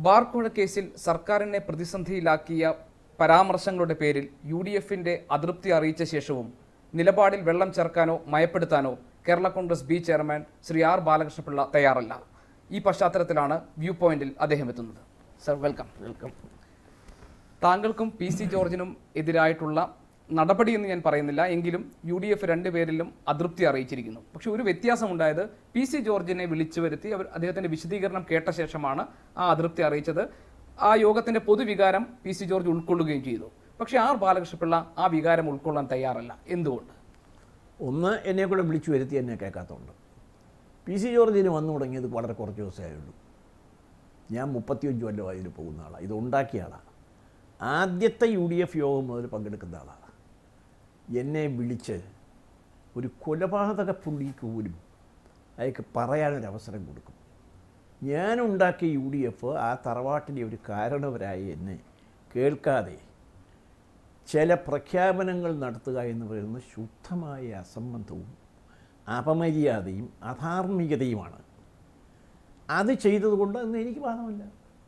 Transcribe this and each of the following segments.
ബാർക്കോഴ കേസിൽ സർക്കാരിനെ പ്രതിസന്ധിയിലാക്കിയ പരാമർശങ്ങളുടെ പേരിൽ യു ഡി എഫിന്റെ അതൃപ്തി അറിയിച്ച ശേഷവും നിലപാടിൽ വെള്ളം ചേർക്കാനോ മയപ്പെടുത്താനോ Kerala Congress B chairman Shri R Balakrishna Pillai തയ്യാറല്ല ഈ പശ്ചാത്തലത്തിലാണ് വ്യൂ പോയിന്റിൽ അദ്ദേഹം എത്തുന്നത് സർ വെൽക്കം വെൽക്കം താങ്കൾക്കും പി സി ജോർജിനും എതിരായിട്ടുള്ള നടപടിയെന്ന് ഞാൻ പറയുന്നില്ല എങ്കിലും യു ഡി എഫ് രണ്ടുപേരിലും അതൃപ്തി അറിയിച്ചിരിക്കുന്നു പക്ഷെ ഒരു വ്യത്യാസമുണ്ടായത് പി സി ജോർജിനെ വിളിച്ചു വരുത്തി അവർ അദ്ദേഹത്തിന്റെ വിശദീകരണം കേട്ട ശേഷമാണ് ആ അതൃപ്തി അറിയിച്ചത് ആ യോഗത്തിന്റെ പൊതുവികാരം പി സി ജോർജ് ഉൾക്കൊള്ളുകയും ചെയ്തു പക്ഷെ ആർ ബാലകൃഷ്ണപിള്ള ആ വികാരം ഉൾക്കൊള്ളാൻ തയ്യാറല്ല എന്തുകൊണ്ട് ഒന്ന് എന്നെ കൂടെ വിളിച്ചു വരുത്തി എന്നെ കേൾക്കാത്തതുണ്ട് പി സി ജോർജിന് വന്നു തുടങ്ങിയത് വളരെ കുറച്ച് ദിവസമേ ആയുള്ളൂ ഞാൻ മുപ്പത്തിയഞ്ച് കൊല്ലം അതിൽ പോകുന്ന ആളാണ് ഇത് ഉണ്ടാക്കിയ ആളാണ് ആദ്യത്തെ യു ഡി എഫ് യോഗം മുതൽ പങ്കെടുക്കുന്ന ആളാണ് എന്നെ വിളിച്ച് ഒരു കൊലപാതക പുള്ളിക്ക് പോലും അയാൾക്ക് പറയാനൊരവസരം കൊടുക്കും ഞാനുണ്ടാക്കിയ യു ഡി എഫ് ആ തറവാട്ടിലെ ഒരു കാരണവരായി എന്നെ കേൾക്കാതെ ചില പ്രഖ്യാപനങ്ങൾ നടത്തുക എന്ന് പറയുന്നത് ശുദ്ധമായ അസംബന്ധവും അപമര്യാദയും അധാർമികതയുമാണ് അത് ചെയ്തതുകൊണ്ട് അന്ന് എനിക്ക് ബാധമല്ല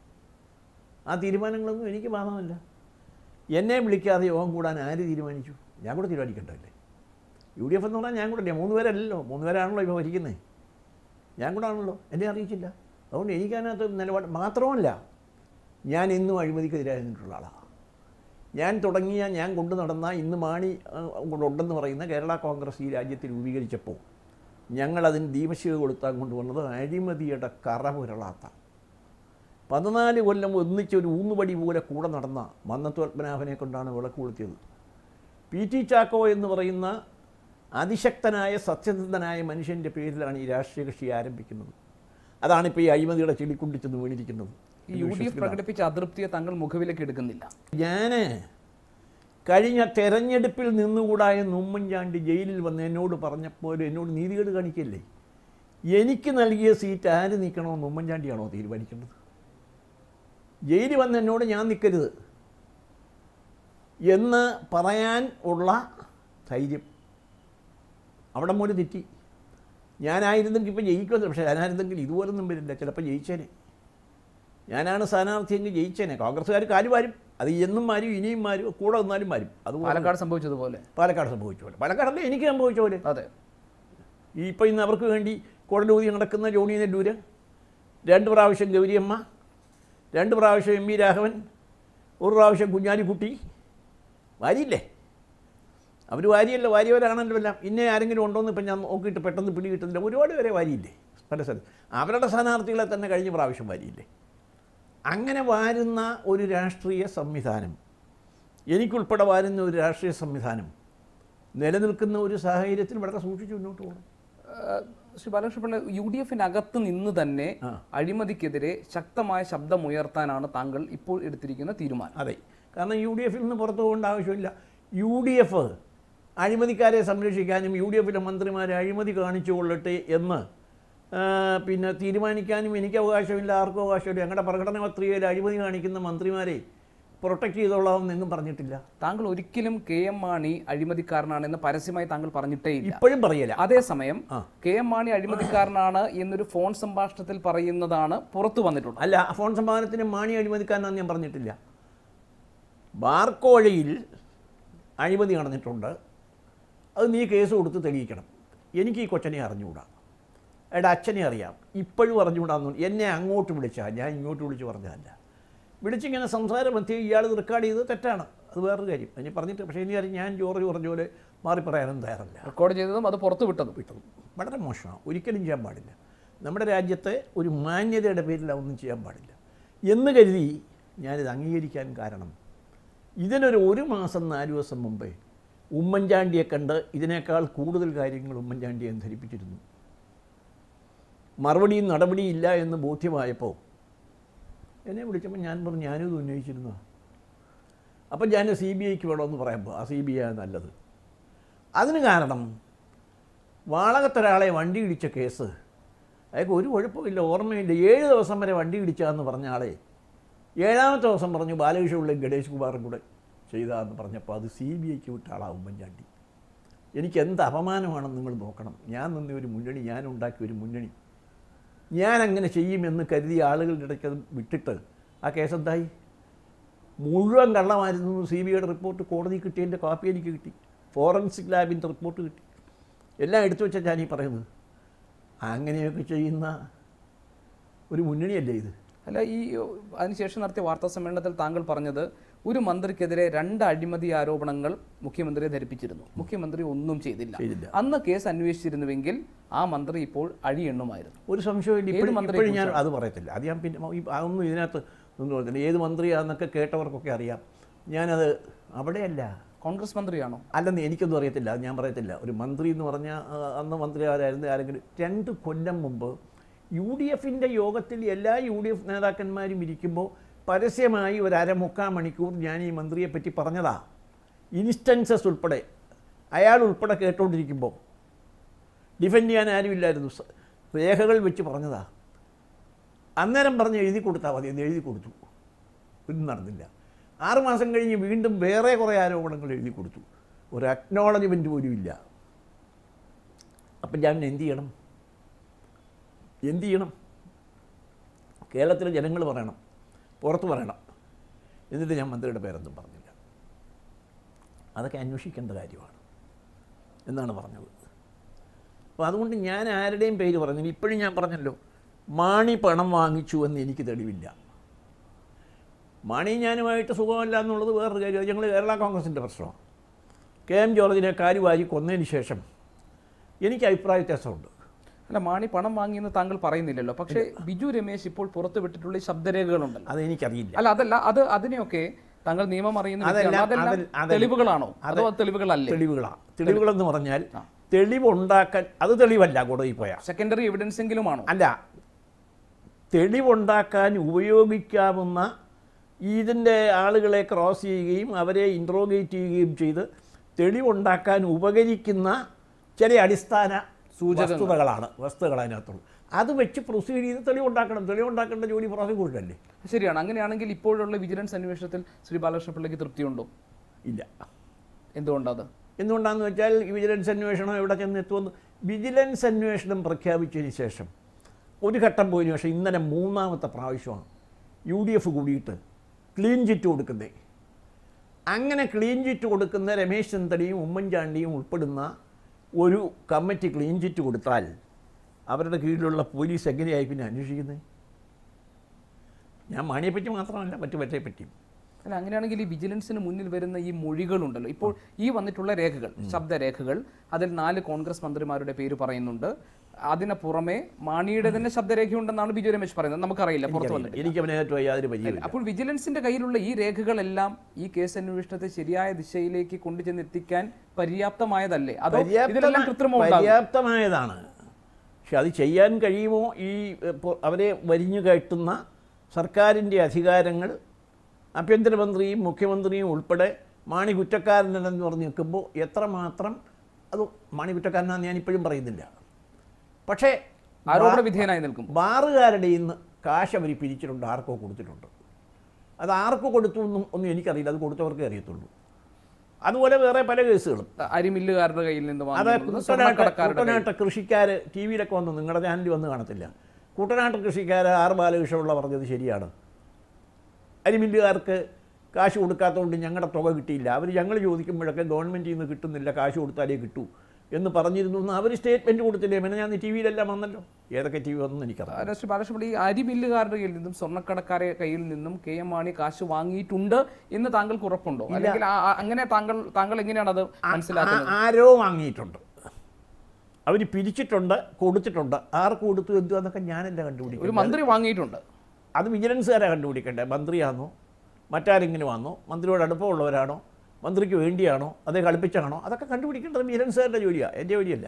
ആ തീരുമാനങ്ങളൊന്നും എനിക്ക് ബാധമല്ല എന്നെ വിളിക്കാതെ യോഗം കൂടാൻ ആര് തീരുമാനിച്ചു ഞാൻ കൂടെ തീരുമാനിക്കണ്ടല്ലേ യു ഡി എഫ് എന്ന് പറഞ്ഞാൽ ഞാൻ കൂടെ ഇല്ല മൂന്ന് പേരല്ലല്ലോ മൂന്ന് പേരാണല്ലോ ഇപ്പോൾ ഭരിക്കുന്നത് ഞാൻ കൂടെ ആണല്ലോ എന്നെ അറിയിച്ചില്ല അതുകൊണ്ട് എനിക്കതിനകത്ത് നിലപാട് മാത്രമല്ല ഞാൻ ഇന്നും അഴിമതിക്കെതിരായി നിന്നിട്ടുള്ള ആളാണ് ഞാൻ തുടങ്ങിയ ഞാൻ കൊണ്ടു നടന്ന ഇന്ന് മാണി ആ, ഉണ്ടെന്ന് പറയുന്ന കേരള കോൺഗ്രസ് ഈ രാജ്യത്ത് രൂപീകരിച്ചപ്പോൾ ഞങ്ങളതിന് ദീപശിക കൊടുത്താൻ കൊണ്ടുവന്നത് അഴിമതിയുടെ കറ പുരളാത്ത പതിനാല് കൊല്ലം ഒന്നിച്ച് ഒരു ഊന്നുപടി പോലെ കൂടെ നടന്ന മന്നത്തു പത്മനാഭനെ കൊണ്ടാണ് വിളക്ക് കൊളുത്തിയത് പി ടി ചാക്കോ എന്ന് പറയുന്ന അതിശക്തനായ സത്യസന്ധനായ മനുഷ്യൻ്റെ പേരിലാണ് ഈ രാഷ്ട്രീയ കക്ഷി ആരംഭിക്കുന്നത് അതാണിപ്പോൾ ഈ അഴിമതിയുടെ ചെളിക്കുണ്ടി ചെന്ന് വീണിരിക്കുന്നത് ഈ യു ഡി എഫ് പ്രകടിപ്പിച്ച അതൃപ്തിയെ താങ്കൾ മുഖവിലേക്ക് എടുക്കുന്നില്ല ഞാൻ കഴിഞ്ഞ തെരഞ്ഞെടുപ്പിൽ നിന്നുകൂടായ ഉമ്മൻചാണ്ടി ജയിലിൽ വന്ന് എന്നോട് പറഞ്ഞപ്പോൾ എന്നോട് നീതികേട് കാണിക്കല്ലേ എനിക്ക് നൽകിയ സീറ്റ് ആര് നിൽക്കണമെന്ന് ഉമ്മൻചാണ്ടിയാണോ തീരുമാനിക്കേണ്ടത് ജയിലിൽ വന്ന് എന്നോട് ഞാൻ നിൽക്കരുത് എന്ന് പറയാൻ ഉള്ള ധൈര്യം അവിടെ മൂലം തെറ്റി ഞാനായിരുന്നെങ്കിൽ ഇപ്പം ജയിക്കുമെന്ന് പക്ഷേ ഞാനായിരുന്നെങ്കിൽ ഇതുപോലൊന്നും വരില്ല ചിലപ്പോൾ ജയിച്ചേനെ ഞാനാണ് സ്ഥാനാർത്ഥിയെങ്കിൽ ജയിച്ചേനെ കോൺഗ്രസ്സുകാർ കാല് മാരും അത് എന്നും മാരും ഇനിയും മാരും കൂടെ വന്നാലും മാരും അതുപോലെ പാലക്കാട് സംഭവിച്ചതുപോലെ പാലക്കാട് സംഭവിച്ച പോലെ പാലക്കാടല്ലേ എനിക്ക് സംഭവിച്ച പോലെ അതെ ഈ ഇപ്പം ഇന്ന് അവർക്ക് വേണ്ടി കുടലൂതി നടക്കുന്ന ജോണി നെല്ലൂര് രണ്ട് പ്രാവശ്യം ഗൗരിയമ്മ രണ്ട് പ്രാവശ്യം എം വി രാഘവൻ ഒരു പ്രാവശ്യം കുഞ്ഞാലിക്കുട്ടി വാരിയില്ലേ അവർ വാരിയല്ലോ വാരിയവരാണല്ലോ എല്ലാം ഇന്നെ ആരെങ്കിലും ഉണ്ടോയെന്ന് ഇപ്പം ഞാൻ നോക്കിയിട്ട് പെട്ടെന്ന് പിടി കിട്ടുന്നില്ല ഒരുപാട് പേരെ വാരിയില്ലേ പല സ്ഥലത്ത് അവരുടെ സ്ഥാനാർത്ഥികളെ തന്നെ കഴിഞ്ഞ പ്രാവശ്യം വാരിയില്ലേ അങ്ങനെ വാരുന്ന ഒരു രാഷ്ട്രീയ സംവിധാനം എനിക്കുൾപ്പെടെ വാരുന്ന ഒരു രാഷ്ട്രീയ സംവിധാനം നിലനിൽക്കുന്ന ഒരു സാഹചര്യത്തിൽ വളരെ സൂക്ഷിച്ച് മുന്നോട്ട് പോകണം ഏഹ് ശ്രീ ബാലകൃഷ്ണപിള്ള യു ഡി എഫിനകത്ത് നിന്ന് തന്നെ ആ. അഴിമതിക്കെതിരെ ശക്തമായ ശബ്ദമുയർത്താനാണ് താങ്കൾ ഇപ്പോൾ എടുത്തിരിക്കുന്ന തീരുമാനം അതെ കാരണം യു ഡി എഫിൽ നിന്ന് പുറത്തു പോകേണ്ട ആവശ്യമില്ല യു ഡി എഫ് അഴിമതിക്കാരെ സംരക്ഷിക്കാനും യു ഡി എഫിലെ മന്ത്രിമാരെ അഴിമതി കാണിച്ചു കൊള്ളട്ടെ എന്ന് ആ, പിന്നെ തീരുമാനിക്കാനും എനിക്ക് അവകാശമില്ല ആർക്കും അവകാശമില്ല ഞങ്ങളുടെ പ്രകടന പത്രികയിൽ അഴിമതി കാണിക്കുന്ന മന്ത്രിമാരെ പ്രൊട്ടക്റ്റ് ചെയ്തോളാം എന്നും പറഞ്ഞിട്ടില്ല താങ്കൾ ഒരിക്കലും കെ എം മാണി അഴിമതിക്കാരനാണെന്ന് പരസ്യമായി താങ്കൾ പറഞ്ഞിട്ടേ ഇല്ല ഇപ്പോഴും പറയല അതേസമയം ആ. കെ എം മാണി അഴിമതിക്കാരനാണ് എന്നൊരു ഫോൺ സംഭാഷണത്തിൽ പറയുന്നതാണ് പുറത്തു വന്നിട്ടുള്ളത് അല്ല ഫോൺ സമ്മാനത്തിന് മാണി അഴിമതിക്കാരനാന്ന് ഞാൻ പറഞ്ഞിട്ടില്ല ബാർക്കോഴയിൽ അഴിമതി നടന്നിട്ടുണ്ട് അത് നീ കേസ് കൊടുത്ത് തെളിയിക്കണം എനിക്ക് ഈ കൊച്ചനെ അറിഞ്ഞുകൂടാ എടാ അച്ഛനെ അറിയാം ഇപ്പോഴും അറിഞ്ഞുകൂടാന്ന് എന്നെ അങ്ങോട്ട് വിളിച്ചാൽ ഞാൻ ഇങ്ങോട്ട് വിളിച്ച് പറഞ്ഞതല്ല വിളിച്ചിങ്ങനെ സംസാരം മധ്യേ ഇയാൾ റെക്കോർഡ് ചെയ്തത് തെറ്റാണ് അത് വേറൊരു കാര്യം അതിന് പറഞ്ഞിട്ട് പക്ഷേ ഇനി കാര്യം ഞാൻ ജോർജ് പറഞ്ഞ പോലെ മാറി പറയാനും തയ്യാറല്ല റെക്കോർഡ് ചെയ്തതും അത് പുറത്തു വിട്ടതും വിട്ടത് വളരെ മോശമാണ് ഒരിക്കലും ചെയ്യാൻ പാടില്ല നമ്മുടെ രാജ്യത്തെ ഒരു മാന്യതയുടെ പേരിൽ അതൊന്നും ചെയ്യാൻ പാടില്ല എന്ന് കരുതി ഞാനിത് അംഗീകരിക്കാൻ കാരണം ഇതിനൊരു ഒരു മാസം നാല് ദിവസം മുമ്പേ ഉമ്മൻചാണ്ടിയെ കണ്ട് ഇതിനേക്കാൾ കൂടുതൽ കാര്യങ്ങൾ ഉമ്മൻചാണ്ടിയെ ധരിപ്പിച്ചിരുന്നു മറുപടിയും നടപടിയും ഇല്ല എന്ന് ബോധ്യമായപ്പോൾ എന്നെ വിളിച്ചപ്പോൾ ഞാൻ പറഞ്ഞു ഞാനും ഇത് ഉന്നയിച്ചിരുന്നു അപ്പം ഞാൻ സി ബി ഐക്ക് വേണമെന്ന് പറയുമ്പോൾ ആ സി ബി ഐ നല്ലത് അതിന് കാരണം വാളകത്തൊരാളെ വണ്ടി ഇടിച്ച കേസ് അയാൾക്ക് ഒരു കുഴപ്പമില്ല ഓർമ്മയില്ല ഏഴ് ദിവസം വരെ വണ്ടി ഇടിച്ചാന്ന് പറഞ്ഞ ആളെ ഏഴാമത്തെ ദിവസം പറഞ്ഞു ബാലകൃഷ്ണപിള്ളയും ഗണേഷ് കുമാറും കൂടെ ചെയ്താന്ന് പറഞ്ഞപ്പോൾ അത് സി ബി ഐക്ക് വിട്ട ആളാണ് ഉമ്മൻചാണ്ടി എനിക്ക് എന്ത് അപമാനമാണെന്ന് നിങ്ങൾ നോക്കണം ഞാൻ നിന്ന ഒരു മുന്നണി ഞാൻ ഉണ്ടാക്കിയ ഒരു മുന്നണി ഞാൻ അങ്ങനെ ചെയ്യുമെന്ന് കരുതിയ ആളുകളുടെ ഇടയ്ക്ക് അത് വിട്ടിട്ട് ആ കേസ് എന്തായി മുഴുവൻ കള്ളമായിരുന്നു സി ബി ഐയുടെ റിപ്പോർട്ട് കോടതി കിട്ടിയതിൻ്റെ കോപ്പി എനിക്ക് കിട്ടി ഫോറൻസിക് ലാബിൻ്റെ റിപ്പോർട്ട് കിട്ടി എല്ലാം എടുത്തു വെച്ചാൽ ഞാൻ ഈ പറയുന്നത് അങ്ങനെയൊക്കെ ചെയ്യുന്ന ഒരു മുന്നണിയല്ലേ ഇത് അല്ല ഈ അതിനുശേഷം നടത്തിയ വാർത്താ സമ്മേളനത്തിൽ താങ്കൾ പറഞ്ഞത് ഒരു മന്ത്രിക്കെതിരെ രണ്ട് അഴിമതി ആരോപണങ്ങൾ മുഖ്യമന്ത്രിയെ ധരിപ്പിച്ചിരുന്നു മുഖ്യമന്ത്രി ഒന്നും ചെയ്തില്ല ചെയ്തില്ല. അന്ന് കേസ് അന്വേഷിച്ചിരുന്നുവെങ്കിൽ ആ മന്ത്രി ഇപ്പോൾ അഴിയെണ്ണുമായിരുന്നു ഒരു സംശയമില്ല ഏത് ഇപ്പോഴും മന്ത്രിയെ ഇപ്പോഴും ഞാൻ അത് പറയത്തില്ല അത് ഞാൻ പിന്നെ ഈ അതൊന്നും ഇതിനകത്ത് ഒന്നും പറയത്തില്ല ഏത് മന്ത്രിയാണെന്നൊക്കെ കേട്ടവർക്കൊക്കെ അറിയാം ഞാനത് അവിടെയല്ല കോൺഗ്രസ് മന്ത്രിയാണോ അല്ലെന്ന് എനിക്കൊന്നും അറിയത്തില്ല അത് ഞാൻ പറയത്തില്ല ഒരു മന്ത്രി എന്ന് പറഞ്ഞാൽ ആ, അന്ന് മന്ത്രി ആരായിരുന്നു ആരെങ്കിലും രണ്ട് കൊല്ലം മുമ്പ് യു ഡി എഫിൻ്റെ യോഗത്തിൽ എല്ലാ യു ഡി എഫ് നേതാക്കന്മാരും ഇരിക്കുമ്പോൾ പരസ്യമായി ഒരു അരമുക്കാൽ മണിക്കൂർ ഞാൻ ഈ മന്ത്രിയെ പറ്റി പറഞ്ഞതാ ഇൻസ്റ്റൻസസ് ഉൾപ്പെടെ അയാൾ ഉൾപ്പെടെ കേട്ടോണ്ടിരിക്കുമ്പോൾ ഡിഫെൻഡ് ചെയ്യാൻ ആരുമില്ലായിരുന്നു സ- രേഖകൾ വെച്ച് പറഞ്ഞതാ അന്നേരം പറഞ്ഞ് എഴുതി കൊടുത്താൽ മതി എന്ന് എഴുതി കൊടുത്തു ഒന്നും നടന്നില്ല ആറ് മാസം കഴിഞ്ഞ് വീണ്ടും വേറെ കുറേ ആരോപണങ്ങൾ എഴുതി കൊടുത്തു ഒരു അക്നോളജ്മെൻറ്റ് പോലും ഇല്ല അപ്പം ഞാൻ എന്ത് ചെയ്യണം എന്ത് ചെയ്യണം കേരളത്തിലെ ജനങ്ങൾ പറയണം പുറത്ത് പറയണം എന്നിട്ട് ഞാൻ മന്ത്രിയുടെ പേരൊന്നും പറഞ്ഞില്ല അതൊക്കെ അന്വേഷിക്കേണ്ട കാര്യമാണ് എന്നാണ് പറഞ്ഞത് അപ്പോൾ അതുകൊണ്ട് ഞാൻ ആരുടെയും പേര് പറഞ്ഞില്ല ഇപ്പോഴും ഞാൻ പറഞ്ഞല്ലോ മാണി പണം വാങ്ങിച്ചു എന്ന് എനിക്ക് തെളിവില്ല മാണി ഞാനുമായിട്ട് സുഖമല്ല എന്നുള്ളത് വേറൊരു കാര്യം അത് ഞങ്ങൾ കേരള കോൺഗ്രസിൻ്റെ പ്രശ്നമാണ് കെ എം ജോർജിനെ കാലുവാരി കൊന്നതിന് ശേഷം എനിക്ക് അഭിപ്രായ വ്യത്യാസമുണ്ട് അല്ല മാണി പണം വാങ്ങിയെന്ന് താങ്കൾ പറയുന്നില്ലല്ലോ പക്ഷേ ബിജു രമേശ് ഇപ്പോൾ പുറത്തുവിട്ടിട്ടുള്ള ഈ ശബ്ദരേഖകളുണ്ടല്ലോ അതെനിക്കറിയില്ല അല്ല അതല്ല അത് അതിനെയൊക്കെ താങ്കൾ നിയമം അറിയുന്ന വ്യക്തിയാണ്. അതെല്ലാം- അതെല്ലാം അതിൽ- അതിൽ- തെളിവുകളാണോ അതോ അത് തെളിവുകളല്ലേ തെളിവുകളാണ് തെളിവുകളെന്ന് പറഞ്ഞാൽ തെളിവുണ്ടാക്കാൻ അത് തെളിവല്ല കോടതിയിൽ പോയാൽ സെക്കൻഡറി എവിഡൻസ് എങ്കിലുമാണോ അല്ല തെളിവുണ്ടാക്കാൻ ഉപയോഗിക്കാവുന്ന ഇതിൻ്റെ ആളുകളെ ക്രോസ് ചെയ്യുകയും അവരെ ഇൻട്രോഗേറ്റ് ചെയ്യുകയും ചെയ്ത് തെളിവുണ്ടാക്കാൻ ഉപകരിക്കുന്ന ചില അടിസ്ഥാന വസ്തുതകളാണ് വസ്തുതകൾ അതിനകത്തുള്ളൂ അത് വെച്ച് പ്രൊസീഡ് ചെയ്ത് തെളിവുണ്ടാക്കണം തെളിവുണ്ടാക്കേണ്ട ജോലി പ്രോസിക്യൂഷനല്ലേ ശരിയാണ് അങ്ങനെയാണെങ്കിൽ ഇപ്പോഴുള്ള വിജിലൻസ് അന്വേഷണത്തിൽ ശ്രീ ബാലകൃഷ്ണ പിള്ളയ്ക്ക് തൃപ്തിയുണ്ടോ ഇല്ല എന്തുകൊണ്ടത് എന്തുകൊണ്ടാണെന്ന് വെച്ചാൽ ഈ വിജിലൻസ് അന്വേഷണം എവിടെ ചെന്ന് എത്തുമെന്ന് വിജിലൻസ് അന്വേഷണം പ്രഖ്യാപിച്ചതിന് ശേഷം ഒരു ഘട്ടം പോയതിനു ശേഷം ഇന്നലെ മൂന്നാമത്തെ പ്രാവശ്യമാണ് യു ഡി എഫ് കൂടിയിട്ട് ക്ലീൻ ചിറ്റ് കൊടുക്കുന്നേ അങ്ങനെ ക്ലീൻ ചിറ്റ് കൊടുക്കുന്ന രമേശ് ചെന്നിത്തലയും ഉമ്മൻചാണ്ടിയും ഉൾപ്പെടുന്ന ഒരു കമ്മിറ്റി ക്ലീൻ ചിറ്റ് കൊടുത്താൽ അവരുടെ കീഴിലുള്ള പോലീസ് എങ്ങനെയായി പിന്നെ അന്വേഷിക്കുന്നത് ഞാൻ മാണിയെപ്പറ്റി മാത്രമല്ല മറ്റു പറ്റേ പറ്റിയും അല്ല അങ്ങനെയാണെങ്കിൽ ഈ വിജിലൻസിന് മുന്നിൽ വരുന്ന ഈ മൊഴികളുണ്ടല്ലോ ഇപ്പോൾ ഈ വന്നിട്ടുള്ള രേഖകൾ ശബ്ദരേഖകൾ അതിൽ നാല് കോൺഗ്രസ് മന്ത്രിമാരുടെ പേര് പറയുന്നുണ്ട് അതിന് പുറമെ മാണിയുടെ തന്നെ ശബ്ദരേഖയുണ്ടെന്നാണ് ബിജു രമേശ് പറയുന്നത് നമുക്കറിയില്ല പുറത്തു വന്നിട്ട് എനിക്ക് അവനായിട്ട് യാതൊരു പരിചയമില്ല അപ്പോൾ വിജിലൻസിന്റെ കയ്യിലുള്ള ഈ രേഖകളെല്ലാം ഈ കേസ് അന്വേഷണത്തെ ശരിയായ ദിശയിലേക്ക് കൊണ്ടുചെന്ന് എത്തിക്കാൻ പര്യാപ്തമായതല്ലേ അതോ ഇതിലെല്ലാം കൃത്രിമം ഉണ്ടാകും പര്യാപ്തമായതാണ് പക്ഷെ അത് ചെയ്യാൻ കഴിയുമോ ഈ എ, പൊ- അവരെ വരിഞ്ഞു കയറ്റുന്ന സർക്കാരിൻ്റെ അധികാരങ്ങൾ ആഭ്യന്തരമന്ത്രിയും മുഖ്യമന്ത്രിയും ഉൾപ്പെടെ മാണി കുറ്റക്കാരനെന്ന് പറഞ്ഞ് നിൽക്കുമ്പോൾ എത്രമാത്രം അത് മാണി കുറ്റക്കാരനാണെന്ന് ഞാൻ ഇപ്പോഴും പറയുന്നില്ല പക്ഷേ ആരോപണ വിധേയനായി നിൽക്കും ബാറുകാരുടെ ഇന്ന് കാശ് അവർ പിരിച്ചിട്ടുണ്ട് ആർക്കോ കൊടുത്തിട്ടുണ്ട് അത് ആർക്ക് കൊടുത്തു എന്നും ഒന്നും എനിക്കറിയില്ല അത് കൊടുത്തവർക്കേ അറിയത്തുള്ളൂ അതുപോലെ വേറെ പല കേസുകളും അരിമില്ലുകാരുടെ കയ്യിൽ നിന്ന് അത് വാങ്ങിയിട്ടുള്ളത് കുട്ടനാട്ട് സ്വർണ്ണക്കടക്കാരുടെ കയ്യിൽ. കുട്ടനാട്ട് കൃഷിക്കാർ ടി വിയിലൊക്കെ വന്നു നിങ്ങളുടെ ചാനലിൽ വന്ന് കാണത്തില്ല കുട്ടനാട്ട് കൃഷിക്കാർ ആർ ബാലകൃഷ്ണപിള്ള പറഞ്ഞത് ശരിയാണ് അരിമില്ലുകാർക്ക് കാശ് കൊടുക്കാത്തതുകൊണ്ട് ഞങ്ങളുടെ തുക കിട്ടിയില്ല അവർ ഞങ്ങൾ ചോദിക്കുമ്പോഴൊക്കെ ഗവൺമെൻറ്റിൽ നിന്ന് കിട്ടുന്നില്ല കാശ് കൊടുത്താലേ കിട്ടൂ എന്ന് പറഞ്ഞിരുന്നു എന്ന് അവർ സ്റ്റേറ്റ്മെൻറ്റ് കൊടുത്തില്ലേ പിന്നെ ഞാൻ ടി വിയിലെല്ലാം വന്നല്ലോ ഏതൊക്കെ ടി വി വന്നെന്ന് എനിക്കറിയാം ആ, ശ്രീ ബാലകൃഷ്ണപിള്ള ഈ അരിമില്ലുകാരുടെ കയ്യിൽ നിന്നും സ്വർണ്ണക്കടക്കാരെ കയ്യിൽ നിന്നും കെ എം മാണി കാശ് വാങ്ങിയിട്ടുണ്ട് എന്ന് താങ്കൾക്ക് ഉറപ്പുണ്ടോ അല്ലെങ്കിൽ ആ- ആ- അങ്ങനെ താങ്കൾ താങ്കൾ എങ്ങനെയാണ് അത് മനസ്സിലാക്കുന്നത് ആ- ആരോ വാങ്ങിയിട്ടുണ്ട് അവർ പിരിച്ചിട്ടുണ്ട് കൊടുത്തിട്ടുണ്ട് ആർക്ക് കൊടുത്തു എന്തുവാന്നൊക്കെ ഞാനല്ല ഒരു കണ്ടുപിടിക്കുന്നത് മന്ത്രി വാങ്ങിയിട്ടുണ്ട് അത് വിജിലൻസുകാരാണ് കണ്ടുപിടിക്കേണ്ടത് മന്ത്രിയാണോ മറ്റാരെങ്കിലും ആണോ മന്ത്രിയോട് അടുപ്പമുള്ളവരാണോ മന്ത്രിക്ക് വേണ്ടിയാണോ അതേ കളിപ്പിച്ചാണോ അതൊക്കെ കണ്ടുപിടിക്കേണ്ടത് വിജിലൻസുകാരുടെ ജോലിയാണ് എൻ്റെ ജോലിയല്ല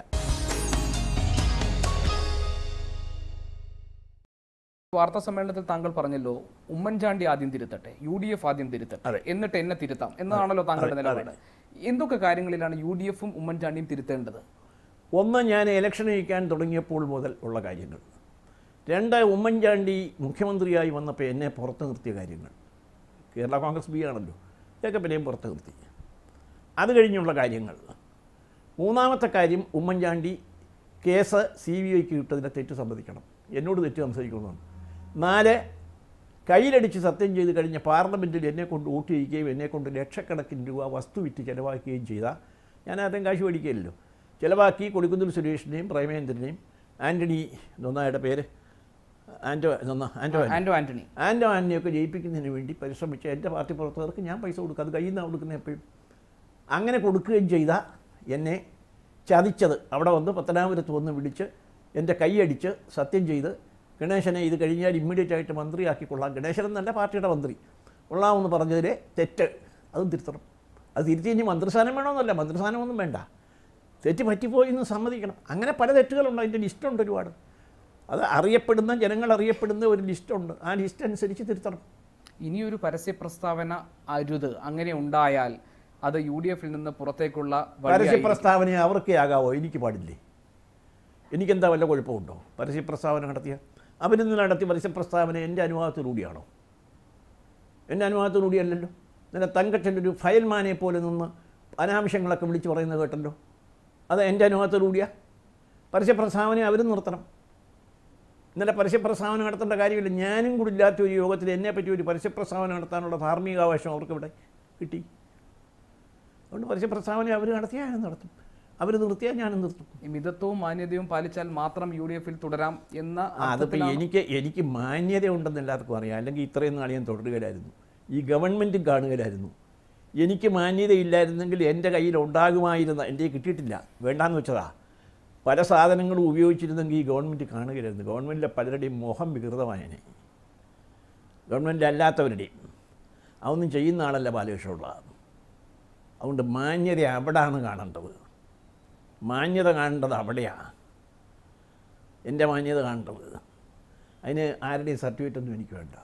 വാർത്താ സമ്മേളനത്തിൽ താങ്കൾ പറഞ്ഞല്ലോ ഉമ്മൻചാണ്ടി ആദ്യം തിരുത്തട്ടെ യു ഡി എഫ് ആദ്യം തിരുത്തട്ടെ എന്നിട്ട് എന്നെ തിരുത്താം എന്നതാണല്ലോ താങ്കളുടെ നിലപാട് എന്തൊക്കെ കാര്യങ്ങളിലാണ് യു ഡി എഫും ഉമ്മൻചാണ്ടിയും തിരുത്തേണ്ടത് ഒന്ന് ഞാൻ ഇലക്ഷൻ നയിക്കാൻ തുടങ്ങിയപ്പോൾ മുതൽ ഉള്ള കാര്യങ്ങൾ രണ്ട് ഉമ്മൻചാണ്ടി മുഖ്യമന്ത്രിയായി വന്നപ്പോൾ എന്നെ പുറത്ത് നിർത്തിയ കാര്യങ്ങൾ കേരള കോൺഗ്രസ് ബി ആണല്ലോ ഇതൊക്കെ പിന്നെയും പുറത്ത് നിർത്തി അത് കഴിഞ്ഞുള്ള കാര്യങ്ങൾ മൂന്നാമത്തെ കാര്യം ഉമ്മൻചാണ്ടി കേസ് സി ബി ഐക്ക് കിട്ടതിൻ്റെ തെറ്റ് സമ്മതിക്കണം എന്നോട് തെറ്റ് സംസാരിക്കണമെന്നാണ് നാല് കയ്യിലടിച്ച് സത്യം ചെയ്ത് കഴിഞ്ഞ പാർലമെൻറ്റിൽ എന്നെ കൊണ്ട് വോട്ട് ചെയ്യിക്കുകയും എന്നെ കൊണ്ട് ലക്ഷക്കണക്കിന് രൂപ വസ്തു വിറ്റ് ചിലവാക്കുകയും ചെയ്താൽ ഞാൻ ആദ്യം കാശ് മേടിക്കില്ലല്ലോ ചിലവാക്കി കൊടിക്കുന്നിൽ സുരേഷിനെയും പ്രേമേന്ദ്രനെയും ആൻ്റണി എന്നൊന്നായുടെ പേര് ആൻറ്റോ എന്നൊന്ന ആൻറ്റോ ആൻ്റണി. ആന്റോ ആന്റണി ആൻറ്റോ ആൻ്റണിയൊക്കെ ജയിപ്പിക്കുന്നതിന് വേണ്ടി പരിശ്രമിച്ച എൻ്റെ പാർട്ടി പ്രവർത്തകർക്ക് ഞാൻ പൈസ കൊടുക്കും അത് കയ്യിൽ നിന്നാണ് കൊടുക്കുന്നത് എപ്പോഴും അങ്ങനെ കൊടുക്കുകയും ചെയ്ത എന്നെ ചതിച്ചത് അവിടെ വന്ന് പത്തനാപുരത്ത് വന്ന് വിളിച്ച് എൻ്റെ കൈയടിച്ച് സത്യം ചെയ്ത് ഗണേശനെ ഇത് കഴിഞ്ഞാൽ ഇമ്മീഡിയറ്റ് ആയിട്ട് മന്ത്രിയാക്കിക്കൊള്ളാം ഗണേശൻ എന്നല്ല പാർട്ടിയുടെ മന്ത്രി കൊള്ളാമെന്ന് പറഞ്ഞതിലെ തെറ്റ് അതും തിരുത്തണം അത് തിരുത്തി ഇനി മന്ത്രിസ്ഥാനം വേണമെന്നല്ല മന്ത്രിസ്ഥാനമൊന്നും വേണ്ട തെറ്റ് പറ്റിപ്പോയി എന്ന് സമ്മതിക്കണം അങ്ങനെ പല തെറ്റുകളുണ്ട് അതിൻ്റെ ലിസ്റ്റുണ്ട് ഒരുപാട് അത് അറിയപ്പെടുന്ന ജനങ്ങൾ അറിയപ്പെടുന്ന ഒരു ലിസ്റ്റുണ്ട് ആ ലിസ്റ്റ് അനുസരിച്ച് തിരുത്തണം ഇനിയൊരു പരസ്യ പ്രസ്താവന അരുത് അങ്ങനെ ഉണ്ടായാൽ അത് യു ഡി എഫിൽ നിന്ന് പുറത്തേക്കുള്ള പരസ്യ വഴിയായി പ്രസ്താവന അവർക്കേ ആകാവോ എനിക്ക് പാടില്ലേ എനിക്കെന്താ വല്ല കുഴപ്പമുണ്ടോ പരസ്യ പ്രസ്താവന നടത്തിയ അവരിന്ന് നടത്തി പരസ്യ പ്രസ്താവന എൻ്റെ അനുവാദത്തോടുകൂടിയാണോ എൻ്റെ അനുവാദത്തോടുകൂടിയല്ലല്ലോ ഇന്നലെ തങ്കച്ചൻ ഒരു ഫയൽമാനെ പോലെ നിന്ന് അനാവശ്യങ്ങളൊക്കെ വിളിച്ച് പറയുന്നത് കേട്ടല്ലോ അത് എൻ്റെ അനുവാദത്തോടുകൂടിയാ പരസ്യ പ്രസ്താവന അവരും നിർത്തണം ഇന്നലെ പരസ്യ പ്രസ്താവന നടത്തേണ്ട കാര്യമില്ല ഞാനും കൂടി ഇല്ലാത്ത ഒരു യോഗത്തിൽ എന്നെപ്പറ്റി ഒരു പരസ്യ പ്രസ്താവന നടത്താനുള്ള ധാർമ്മികാവകാശം അവർക്ക് ഇവിടെ കിട്ടി അതുകൊണ്ട് പരസ്യ പ്രസ്താവന അവർ നടത്തിയാൽ ഞാൻ നടത്തും അവർ നിർത്തിയാൽ ഞാനും നിർത്തും ഈ മിതത്വവും മാന്യതയും പാലിച്ചാൽ മാത്രം യു ഡി എഫിൽ തുടരാം എന്ന ആ, അതിപ്പോൾ അർത്ഥത്തിലാണ് എനിക്ക് എനിക്ക് മാന്യത ഉണ്ടെന്ന് എല്ലാവർക്കും അറിയാം അല്ലെങ്കിൽ ഇത്രയും നാൾ ഞാൻ തുടരുകയില്ലായിരുന്നു ഈ ഗവൺമെൻറ്റും കാണുകയില്ലായിരുന്നു എനിക്ക് മാന്യതയില്ലായിരുന്നെങ്കിൽ എൻ്റെ കയ്യിൽ ഉണ്ടാകുമായിരുന്ന എൻ്റെ കയ്യിൽ കിട്ടിയിട്ടില്ല വേണ്ടാന്ന് വെച്ചതാ പല സാധനങ്ങളും ഉപയോഗിച്ചിരുന്നെങ്കിൽ ഈ ഗവൺമെൻറ് കാണുകയില്ലായിരുന്നു ഗവൺമെൻറ്റിലെ പലരുടെയും മോഹം വികൃതമായനെ ഗവൺമെൻറ് അല്ലാത്തവരുടെയും അതൊന്നും ചെയ്യുന്ന ആളല്ല ബാലകൃഷ്ണപിള്ള അതുകൊണ്ട് മാന്യത അവിടാണ് കാണേണ്ടത് മാന്യത കാണേണ്ടത് അവിടെയാണ് എൻ്റെ മാന്യത കാണേണ്ടത് അതിന് ആരുടെയും സർട്ടിഫിക്കറ്റ് ഒന്നും എനിക്ക് വേണ്ട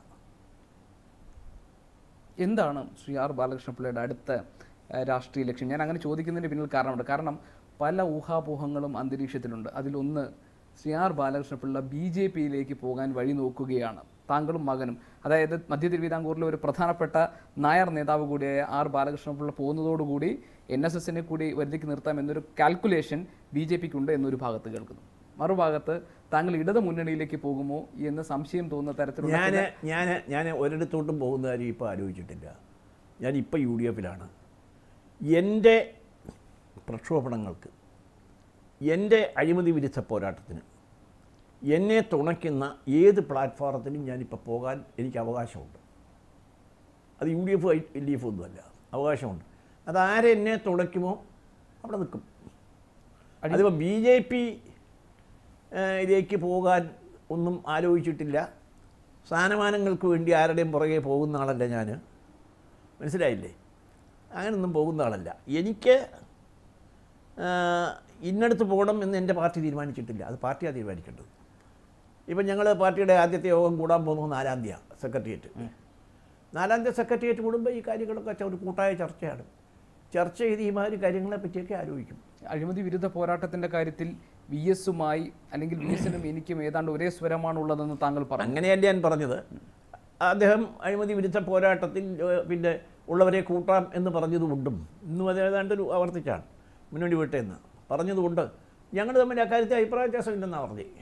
എന്താണ് ശ്രീ ആർ ബാലകൃഷ്ണപിള്ളയുടെ അടുത്ത ഏഹ്, രാഷ്ട്രീയ ലക്ഷ്യം ഞാൻ അങ്ങനെ ചോദിക്കുന്നതിന് പിന്നിൽ കാരണമുണ്ട് കാരണം പല ഊഹാപോഹങ്ങളും അന്തരീക്ഷത്തിലുണ്ട് അതിലൊന്ന് Shri R Balakrishna Pillai B J പിയിലേക്ക് പോകാൻ വഴി നോക്കുകയാണ് താങ്കളും മകനും അതായത് മധ്യ തിരുവിതാംകൂറിലെ ഒരു പ്രധാനപ്പെട്ട നായർ നേതാവ് കൂടിയായ ആർ ബാലകൃഷ്ണപിള്ള പോകുന്നതോടുകൂടി എൻ എസ് എസിനെ കൂടി വരുതിക്ക് നിർത്താം എന്നൊരു കാൽക്കുലേഷൻ ബി ജെ പിക്ക് ഉണ്ട് എന്നൊരു ഭാഗത്ത് കേൾക്കുന്നു മറുഭാഗത്ത് താങ്കൾ ഇടത് മുന്നണിയിലേക്ക് പോകുമോ എന്ന് സംശയം തോന്നുന്ന തരത്തിലുള്ള ഞാൻ ചില- ഞാൻ ഞാൻ ഒരിടത്തോട്ടും പോകുന്ന കാര്യം ഇപ്പോൾ ആലോചിച്ചിട്ടില്ല ഞാൻ ഇപ്പോൾ യു ഡി എഫിലാണ് എൻ്റെ പ്രക്ഷോഭണങ്ങൾക്ക് എൻ്റെ അഴിമതി വിരുദ്ധ പോരാട്ടത്തിന് എന്നെ തുണയ്ക്കുന്ന ഏത് പ്ലാറ്റ്ഫോറത്തിലും ഞാനിപ്പോൾ പോകാൻ എനിക്ക് അവകാശമുണ്ട് അത് U D F L D F ഒന്നുമല്ല അവകാശമുണ്ട് അത് ആരെന്നെ തുണയ്ക്കുമോ അവിടെ നിൽക്കും അതിപ്പോൾ ബി ജെ പി ഇതിലേക്ക് പോകാൻ ഒന്നും ആലോചിച്ചിട്ടില്ല സ്ഥാനമാനങ്ങൾക്ക് വേണ്ടി ആരുടെയും പുറകെ പോകുന്ന ആളല്ല ഞാൻ മനസ്സിലായില്ലേ അങ്ങനൊന്നും പോകുന്ന ആളല്ല എനിക്ക് ആ, ഇന്നടത്ത് പോകണം എന്ന് എൻ്റെ പാർട്ടി തീരുമാനിച്ചിട്ടില്ല അത് പാർട്ടിയാണ് തീരുമാനിക്കേണ്ടത് ഇപ്പം ഞങ്ങൾ പാർട്ടിയുടെ ആദ്യത്തെ യോഗം കൂടാൻ പോകുന്നു നാലാം തീയതി സെക്രട്ടേറിയറ്റ് നാലാം തീയതി സെക്രട്ടേറിയറ്റ് കൂടുമ്പോൾ ഈ കാര്യങ്ങളൊക്കെ ച- ഒരു കൂട്ടായ ചർച്ചയാണ് ചർച്ച ചെയ്ത് ഈ മാതിരി കാര്യങ്ങളെ പറ്റിയൊക്കെ ആലോചിക്കും അഴിമതി വിരുദ്ധ പോരാട്ടത്തിന്റെ കാര്യത്തിൽ വി എസുമായി അല്ലെങ്കിൽ വി എസിനും എനിക്കും ഏതാണ്ട് ഒരേ സ്വരമാണുള്ളതെന്ന് താങ്കൾ പറഞ്ഞു അങ്ങനെയല്ല ഞാൻ പറഞ്ഞത് അദ്ദേഹം അഴിമതി വിരുദ്ധ പോരാട്ടത്തിൽ ഏഹ്, പിന്നെ ഉള്ളവരെ കൂട്ടാം എന്ന് പറഞ്ഞതുകൊണ്ടും ഇന്നും അത് ഏതാണ്ട് ഒരു ആവർത്തിച്ചാണ് മുന്നണി വിട്ടേന്ന് പറഞ്ഞതുകൊണ്ട് ഞങ്ങൾ തമ്മിൽ അക്കാര്യത്തിൽ അഭിപ്രായ വ്യത്യാസമില്ലെന്നാണ് പറഞ്ഞത്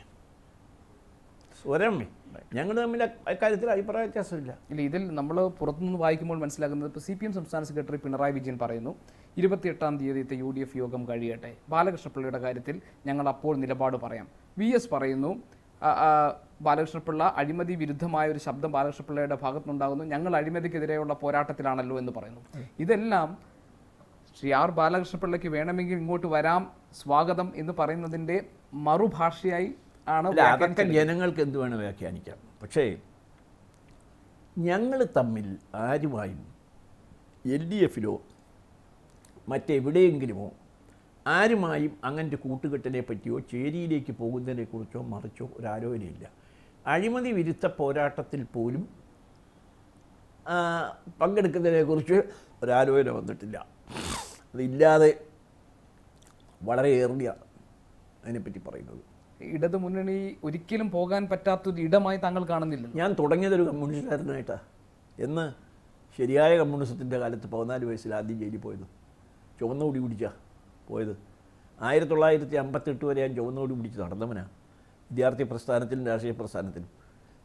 സ്വരം ഞങ്ങൾ തമ്മിൽ അ- അക്കാര്യത്തിൽ അഭിപ്രായ വ്യത്യാസമില്ല ഇല്ല ഇതിൽ നമ്മൾ പുറത്തുനിന്ന് വായിക്കുമ്പോൾ മനസ്സിലാക്കുന്നത് ഇപ്പോൾ സി പി എം സംസ്ഥാന സെക്രട്ടറി പിണറായി വിജയൻ പറയുന്നു ഇരുപത്തിയെട്ടാം തീയതിയത്തെ യു ഡി എഫ് യോഗം കഴിയട്ടെ ബാലകൃഷ്ണപിള്ളയുടെ കാര്യത്തിൽ ഞങ്ങൾ അപ്പോൾ നിലപാട് പറയാം വി എസ് പറയുന്നു ആ, ആ, ബാലകൃഷ്ണപിള്ള അഴിമതി വിരുദ്ധമായ ഒരു ശബ്ദം ബാലകൃഷ്ണപിള്ളയുടെ ഭാഗത്തുനിന്നുണ്ടാകുന്നു ഞങ്ങൾ അഴിമതിക്കെതിരെയുള്ള പോരാട്ടത്തിലാണല്ലോ എന്ന് പറയുന്നു ഇതെല്ലാം ശ്രീ ആർ ബാലകൃഷ്ണപിള്ളയ്ക്ക് വേണമെങ്കിൽ ഇങ്ങോട്ട് വരാം സ്വാഗതം എന്ന് പറയുന്നതിന്റെ മറുഭാഷയായി ആണ് അല്ല അതൊക്കെ ജനങ്ങൾക്ക് എന്ത് വേണം വ്യാഖ്യാനിക്കാം പക്ഷേ ഞങ്ങൾ തമ്മിൽ ആരുമായും എൽ ഡി എഫിലോ മറ്റെവിടെയെങ്കിലുമോ ആരുമായും അങ്ങനത്തെ കൂട്ടുകെട്ടിനെ പറ്റിയോ ചേരിയിലേക്ക് പോകുന്നതിനെക്കുറിച്ചോ മറിച്ചോ ഒരു ആലോചനയില്ല അഴിമതി വിരുദ്ധ പോരാട്ടത്തിൽ പോലും ആ, പങ്കെടുക്കുന്നതിനെക്കുറിച്ച് ഒരാലോചന വന്നിട്ടില്ല അതില്ലാതെ വളരെ ഏറിയ അതിനെപ്പറ്റി പറയുന്നത് ഇടതു മുന്നണി ഒരിക്കലും പോകാൻ പറ്റാത്തൊരു ഇടമായി താങ്കൾ കാണുന്നില്ല ഞാൻ തുടങ്ങിയതൊരു കമ്മ്യൂണിസ്റ്റുകാരനായിട്ടാണ് എന്ന് ശരിയായ കമ്മ്യൂണിസത്തിൻ്റെ കാലത്ത് പതിനാല് വയസ്സിൽ ആദ്യം ജയിലിൽ പോയത് ചുവന്ന കുടി പിടിച്ചാ പോയത് ആയിരത്തി തൊള്ളായിരത്തി അമ്പത്തെട്ട് വരെ ഞാൻ ചുവന്ന കുടി പിടിച്ച് നടന്നവനാണ് വിദ്യാർത്ഥി പ്രസ്ഥാനത്തിലും രാഷ്ട്രീയ പ്രസ്ഥാനത്തിലും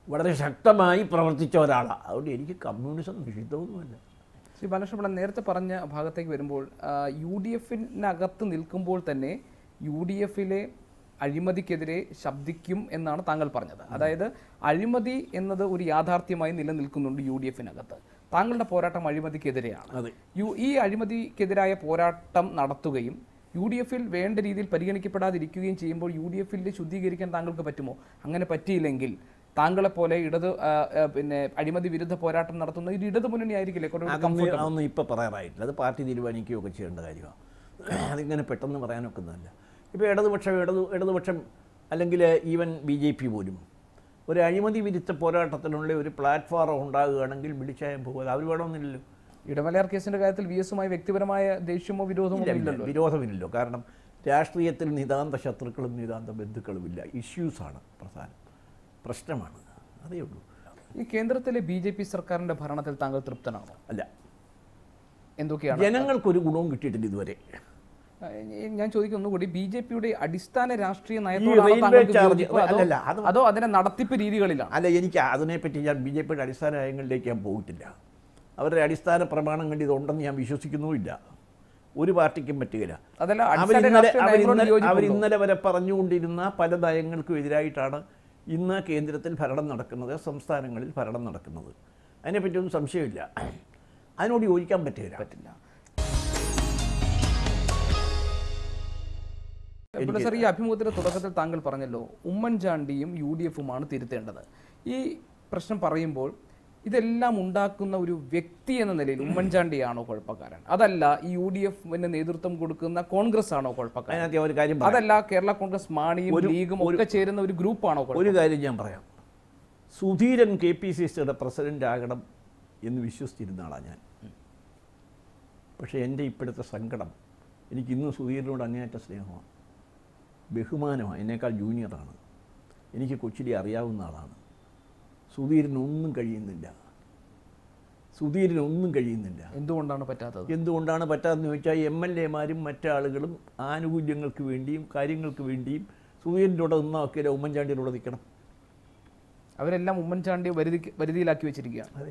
വളരെ ശക്തമായി പ്രവർത്തിച്ച ഒരാളാണ് അതുകൊണ്ട് എനിക്ക് കമ്മ്യൂണിസം നിഷിദ്ധമൊന്നുമല്ല ശ്രീ ബാലകൃഷ്ണപിള്ള നേരത്തെ പറഞ്ഞ ഭാഗത്തേക്ക് വരുമ്പോൾ യു ഡി എഫിനകത്ത് നിൽക്കുമ്പോൾ തന്നെ യു ഡി എഫിലെ അഴിമതിക്കെതിരെ ശബ്ദിക്കും എന്നാണ് താങ്കൾ പറഞ്ഞത് അതായത് അഴിമതി എന്നത് ഒരു യാഥാർത്ഥ്യമായി നിലനിൽക്കുന്നുണ്ട് യു ഡി എഫിനകത്ത് താങ്കളുടെ പോരാട്ടം അഴിമതിക്കെതിരെയാണ് അതെ യു ഈ അഴിമതിക്കെതിരായ പോരാട്ടം നടത്തുകയും യു ഡി എഫിൽ വേണ്ട രീതിയിൽ പരിഗണിക്കപ്പെടാതിരിക്കുകയും ചെയ്യുമ്പോൾ യു ഡി എഫിൽ ശുദ്ധീകരിക്കാൻ താങ്കൾക്ക് പറ്റുമോ അങ്ങനെ പറ്റിയില്ലെങ്കിൽ താങ്കളെ പോലെ ഇടത് ആ, ആ, പിന്നെ അഴിമതി വിരുദ്ധ പോരാട്ടം നടത്തുന്ന ഒരു ഇടത് മുന്നണി ആയിരിക്കില്ലേ കുറേ കൂടി അതൊന്നും അതൊന്നും ഇപ്പോൾ പറയാറായിട്ടില്ല അത് പാർട്ടി തീരുമാനിക്കുകയൊക്കെ ചെയ്യേണ്ട കാര്യമാണ് അതിങ്ങനെ പെട്ടെന്ന് പറയാനൊക്കുന്നതല്ല ഇപ്പോൾ ഇടതുപക്ഷം ഇടതു ഇടതുപക്ഷം അല്ലെങ്കിൽ ഈവൻ ബി ജെ പി പോലും ഒരു അഴിമതി വിരുദ്ധ പോരാട്ടത്തിനുള്ള ഒരു പ്ലാറ്റ്ഫോം ഉണ്ടാകുകയാണെങ്കിൽ വിളിച്ചായം പോകുക അവർ വേണമെന്നില്ലല്ലോ ഇടമലയാർ കേസിന്റെ കാര്യത്തിൽ വി എസുമായി വ്യക്തിപരമായ ദേഷ്യമോ വിരോധമോ ഇല്ല, ഇല്ല, ഇല്ലല്ലോ വിരോധമില്ലല്ലോ കാരണം രാഷ്ട്രീയത്തിൽ നിതാന്ത ശത്രുക്കളും നിതാന്ത ബന്ധുക്കളുമില്ല ഇഷ്യൂസാണ് പ്രധാനം പ്രശ്നമാണ് അതേ ഉള്ളൂ ഈ കേന്ദ്രത്തിലെ ബി ജെ പി സർക്കാരിന്റെ ഭരണത്തിൽ താങ്കൾ തൃപ്തനാണോ അല്ല എന്തൊക്കെയാണ് ജനങ്ങൾക്കൊരു ഗുണവും കിട്ടിയിട്ടില്ല ഇതുവരെ ആ, ഞാൻ ചോദിക്കുന്നു കൂടി ബി ജെ പിയുടെ അടിസ്ഥാന രാഷ്ട്രീയ റെയിൽവേ നയത്തോടാണോ താങ്കൾക്ക് ചാർജ് വിയോജിപ്പ്? അതോ- അല്ലല്ല, അത് അതോ അതിന്റെ നടത്തിപ്പ് രീതികളിലാണ് അല്ല എനിക്ക് അതിനെപ്പറ്റി ഞാൻ ബി ജെ പിയുടെ അടിസ്ഥാന നയങ്ങളിലേക്ക് ഞാൻ പോയിട്ടില്ല അവരുടെ അടിസ്ഥാന പ്രമാണങ്ങൾ ഇതുണ്ടെന്ന് ഞാൻ വിശ്വസിക്കുന്നുമില്ല ഒരു പാർട്ടിക്കും പറ്റുകയില്ല അതല്ല അടിസ്ഥാന അവരിന്നലെ രാഷ്ട്രീയ നയങ്ങളോട് അവരിന്നലെ വിയോജിപ്പുണ്ടോ? അവരിന്നലെ വരെ പറഞ്ഞുകൊണ്ടിരുന്ന പല നയങ്ങൾക്കും എതിരായിട്ടാണ് ഇന്ന് കേന്ദ്രത്തിൽ ഭരണം നടക്കുന്നത് സംസ്ഥാനങ്ങളിൽ ഭരണം നടക്കുന്നത് അതിനെപ്പറ്റിയൊന്നും സംശയമില്ല അതിനോട് യോജിക്കാൻ പറ്റുകയില്ല പറ്റില്ല ഇവിടെ സാർ ഈ അഭിമുഖത്തിന്റെ തുടക്കത്തിൽ താങ്കൾ പറഞ്ഞല്ലോ ഉമ്മൻചാണ്ടിയും യു ഡി എഫുമാണ് തിരുത്തേണ്ടത് ഈ പ്രശ്നം പറയുമ്പോൾ ഇതെല്ലാം ഉണ്ടാക്കുന്ന ഒരു വ്യക്തി എന്ന നിലയിൽ ഉമ്മൻചാണ്ടിയാണോ കുഴപ്പക്കാരൻ അതല്ല ഈ യു ഡി എഫിന് നേതൃത്വം കൊടുക്കുന്ന കോൺഗ്രസ് ആണോ കുഴപ്പക്കാരൻ അതിനകത്ത് ഞാൻ ഒരു കാര്യം പറയാം അതല്ല കേരള കോൺഗ്രസ് മാണിയും ലീഗും ഒക്കെ ചേരുന്ന ഒരു ഗ്രൂപ്പാണോ കുഴപ്പം ഒരു കാര്യം ഞാൻ പറയാം സുധീരൻ കെ പി സി സിയുടെ പ്രസിഡന്റ് ആകണം എന്ന് വിശ്വസിച്ചിരുന്ന ആളാണ് ഞാൻ പക്ഷേ എൻ്റെ ഇപ്പോഴത്തെ സങ്കടം എനിക്ക് ഇന്നും സുധീരനോട് അങ്ങേയറ്റ സ്നേഹമാണ് ബഹുമാനമാണ് എന്നേക്കാൾ ജൂനിയറാണ് എനിക്ക് കൊച്ചിലി അറിയാവുന്ന ആളാണ് സുധീരനൊന്നും കഴിയുന്നില്ല സുധീരനൊന്നും കഴിയുന്നില്ല എന്തുകൊണ്ടാണ് പറ്റാത്തത് എന്തുകൊണ്ടാണ് പറ്റാതെന്ന് ചോദിച്ചാൽ എം എൽ എമാരും മറ്റാളുകളും ആനുകൂല്യങ്ങൾക്ക് വേണ്ടിയും കാര്യങ്ങൾക്ക് വേണ്ടിയും സുധീരൻ്റെ കൂടെ നിന്നൊക്കെ ഉമ്മൻചാണ്ടിയുടെ കൂടെ നിൽക്കണം അവരെല്ലാം ഉമ്മൻചാണ്ടി വരുതി വരുതിയിലാക്കി വെച്ചിരിക്കുകയാണ് അതെ